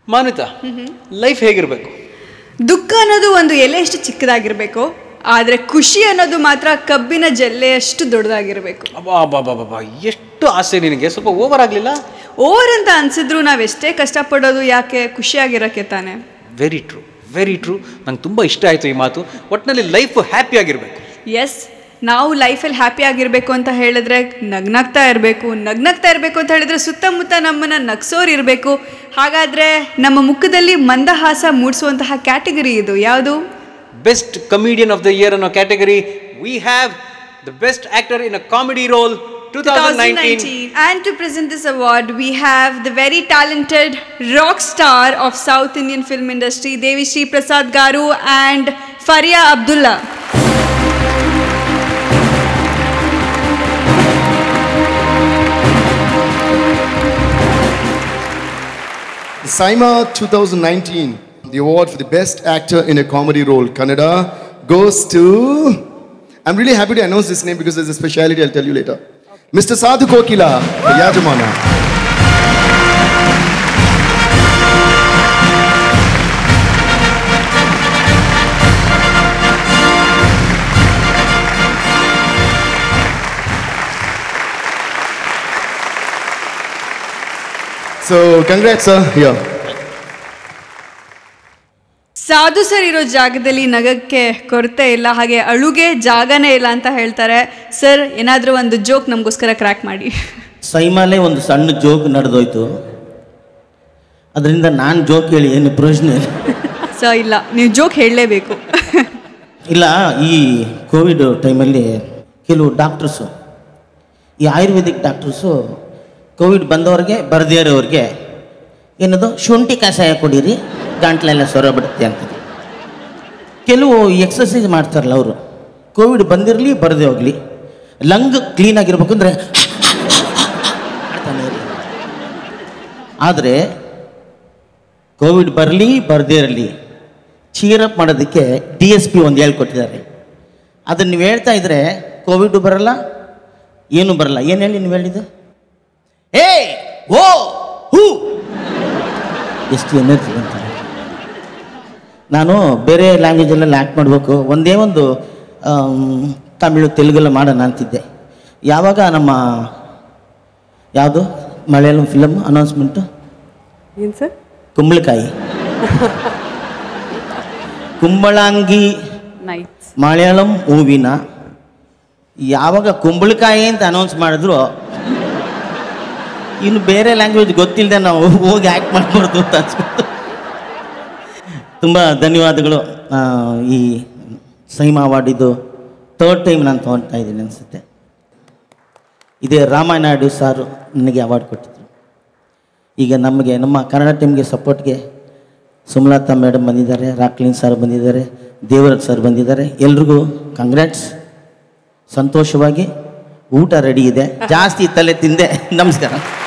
ಮಾನಿತಾ life ಹೇಗಿರಬೇಕು ದುಃಖ ಅನ್ನೋದು ಒಂದು ಎಲೆಯಷ್ಟು ಚಿಕ್ಕದಾಗಿರಬೇಕು ಆದರೆ ಖುಷಿ ಅನ್ನೋದು ಮಾತ್ರ ಕಬ್ಬಿನ ಜಲ್ಲೆಯಷ್ಟು ದೊಡ್ಡದಾಗಿರಬೇಕು ಅಬ್ಬಾ ಅಬ್ಬಾ ಅಬ್ಬಾ ಅಬ್ಬಾ ಎಷ್ಟು ಆಸೆ ನಿನಗೆ ಸ್ವಲ್ಪ ಓವರ್ ಆಗಲಿಲ್ಲ ಓವರ್ ಅಂತ ಅನ್ಸಿದ್ರು ನಾವೆಷ್ಟೇ ಕಷ್ಟಪಡೋದು ಯಾಕೆ ಖುಷಿಯಾಗಿರೋಕ್ಕೆ ತಾನೆ ವೆರಿ ಟ್ರೂ ವೆರಿ ಟ್ರೂ ನಂಗೆ ತುಂಬ ಇಷ್ಟ ಆಯಿತು ಈ ಮಾತು ಒಟ್ಟಿನಲ್ಲಿ ಲೈಫ್ ಹ್ಯಾಪಿ ಆಗಿರಬೇಕು ಎಸ್ ನಾವು ಲೈಫಲ್ಲಿ ಹ್ಯಾಪಿ ಆಗಿರಬೇಕು ಅಂತ ಹೇಳಿದ್ರೆ ನಗ್ನಗ್ತಾ ಇರಬೇಕು ನಗ್ನಗ್ತಾ ಇರಬೇಕು ಅಂತ ಹೇಳಿದ್ರೆ ಸುತ್ತಮುತ್ತ ನಮ್ಮನ್ನು ನಗ್ಸೋರು ಇರಬೇಕು ಹಾಗಾದರೆ ನಮ್ಮ ಮುಖದಲ್ಲಿ ಮಂದಹಾಸ ಮೂಡಿಸುವಂತಹ ಕ್ಯಾಟಗರಿ ಇದು ಯಾವುದು best comedian of the year ಅನ್ನೋ category we have the best actor in a comedy role two thousand nineteen 2019. And to present this award, we have the very talented rock star of South Indian film industry, Devi Sri Prasad Garu and Faria Abdullah. The SIMA 2019, the award for the best actor in a comedy role, Kannada, goes to. I'm really happy to announce this name because there's a speciality I'll tell you later. Mr. Sadhu Kokila, the Yajamana. So, congrats, sir. Here. Sadhu sir ಇರೋ ಜಾಗದಲ್ಲಿ ನಗಕ್ಕೆ ಕೊರತೆ ಇಲ್ಲ ಹಾಗೆ ಅಳುಗೆ ಜಾಗನೇ ಇಲ್ಲ ಅಂತ ಹೇಳ್ತಾರೆ sir ಏನಾದರೂ ಒಂದು ಜೋಕ್ ನಮಗೋಸ್ಕರ ಕ್ರ್ಯಾಕ್ ಮಾಡಿ ಸೈಮಾಲೆ ಒಂದು ಸಣ್ಣ ಜೋಕ್ ನಡೆದೋಯ್ತು ಅದರಿಂದ ನಾನು ಜೋಕ್ ಹೇಳಿ ಏನು ಪ್ರಯೋಜನ ಇಲ್ಲ ಸೊ ಇಲ್ಲ ನೀವು ಜೋಕ್ ಹೇಳಲೇಬೇಕು ಇಲ್ಲ ಈ ಕೋವಿಡ್ ಟೈಮಲ್ಲಿ ಕೆಲವು ಡಾಕ್ಟರ್ಸು ಈ ಆಯುರ್ವೇದಿಕ್ ಡಾಕ್ಟರ್ಸು ಕೋವಿಡ್ ಬಂದವ್ರಿಗೆ ಬರದೇ ಇರೋರಿಗೆ ಏನದು ಶುಂಠಿ ಕಷಾಯ ಕುಡೀರಿ ಗಂಟ್ಲೆಲ್ಲ ಸೊರ ಬಿಡುತ್ತೆ ಅಂತ ಕೆಲವು ಎಕ್ಸಸೈಸ್ ಮಾಡ್ತಾರಲ್ಲ ಅವರು ಕೋವಿಡ್ ಬಂದಿರಲಿ ಬರದೇ ಹೋಗಲಿ ಲಂಗ್ ಕ್ಲೀನ್ ಆಗಿರ್ಬೇಕು ಅಂದರೆ ಆದರೆ ಕೋವಿಡ್ ಬರಲಿ ಬರದೇ ಇರಲಿ ಚೀರಪ್ ಮಾಡೋದಕ್ಕೆ ಡಿ ಎಸ್ ಪಿ ಒಂದು ಹೇಳ್ಕೊಟ್ಟಿದ್ದಾರೆ ಅದನ್ನು ನೀವು ಹೇಳ್ತಾ ಇದ್ರೆ ಕೋವಿಡ್ ಬರಲ್ಲ ಏನು ಬರಲ್ಲ ಏನು ಹೇಳಿ ನೀವು ಹೇಳಿದ್ದು ಏ ಓ ಹೂ ಎಷ್ಟು ಎನರ್ಜಿ ಅಂತ ನಾನು ಬೇರೆ ಲ್ಯಾಂಗ್ವೇಜಲ್ಲೆಲ್ಲ ಆ್ಯಕ್ಟ್ ಮಾಡಬೇಕು ಒಂದೇ ಒಂದು ಆಮ್, ತಮಿಳು ತೆಲುಗೆಲ್ಲ ಮಾಡೋಣ ಅಂತಿದ್ದೆ ಯಾವಾಗ ನಮ್ಮ ಯಾವುದು ಮಲಯಾಳಂ ಫಿಲಮ್ ಅನೌನ್ಸ್ಮೆಂಟು ಏನು ಸರ್ ಕುಂಬಳಕಾಯಿ ಕುಂಬಳಂಗಿ ನೈಟ್ಸ್ ಮಲಯಾಳಂ ಮೂವಿನ ಯಾವಾಗ ಕುಂಬಳಕಾಯಿ ಅಂತ ಅನೌನ್ಸ್ ಮಾಡಿದ್ರು ಇನ್ನು ಬೇರೆ ಲ್ಯಾಂಗ್ವೇಜ್ ಗೊತ್ತಿಲ್ಲದೆ ನಾವು ಹೋಗಿ ಆ್ಯಕ್ಟ್ ಮಾಡ್ಬಾರ್ದು ಅಂತ ಅನ್ಸ್ಬಿಟ್ಟು ತುಂಬ ಧನ್ಯವಾದಗಳು ಆ, ಈ ಸೈಮಾ ಅವಾರ್ಡ್ ಇದು ಥರ್ಡ್ ಟೈಮ್ ನಾನು ತೊಗೊಳ್ತಾ ಇದ್ದೀನಿ ಅನಿಸುತ್ತೆ ಇದೇ ರಾಮಾನಾಯ್ಡು ಸಾರು ನನಗೆ ಅವಾರ್ಡ್ ಕೊಟ್ಟಿದ್ರು ಈಗ ನಮಗೆ ನಮ್ಮ ಕನ್ನಡ ಟೀಮ್ಗೆ ಸಪೋರ್ಟ್ಗೆ ಸುಮಲತಾ ಮೇಡಮ್ ಬಂದಿದ್ದಾರೆ ರಾಕ್ಲಿನ್ ಸರ್ ಬಂದಿದ್ದಾರೆ ದೇವರಾಜ್ ಸರ್ ಬಂದಿದ್ದಾರೆ ಎಲ್ರಿಗೂ ಕಂಗ್ರ್ಯಾಟ್ಸ್ ಸಂತೋಷವಾಗಿ ಊಟ ರೆಡಿ ಇದೆ ಜಾಸ್ತಿ ತಲೆ ತಿಂದೆ ನಮಸ್ಕಾರ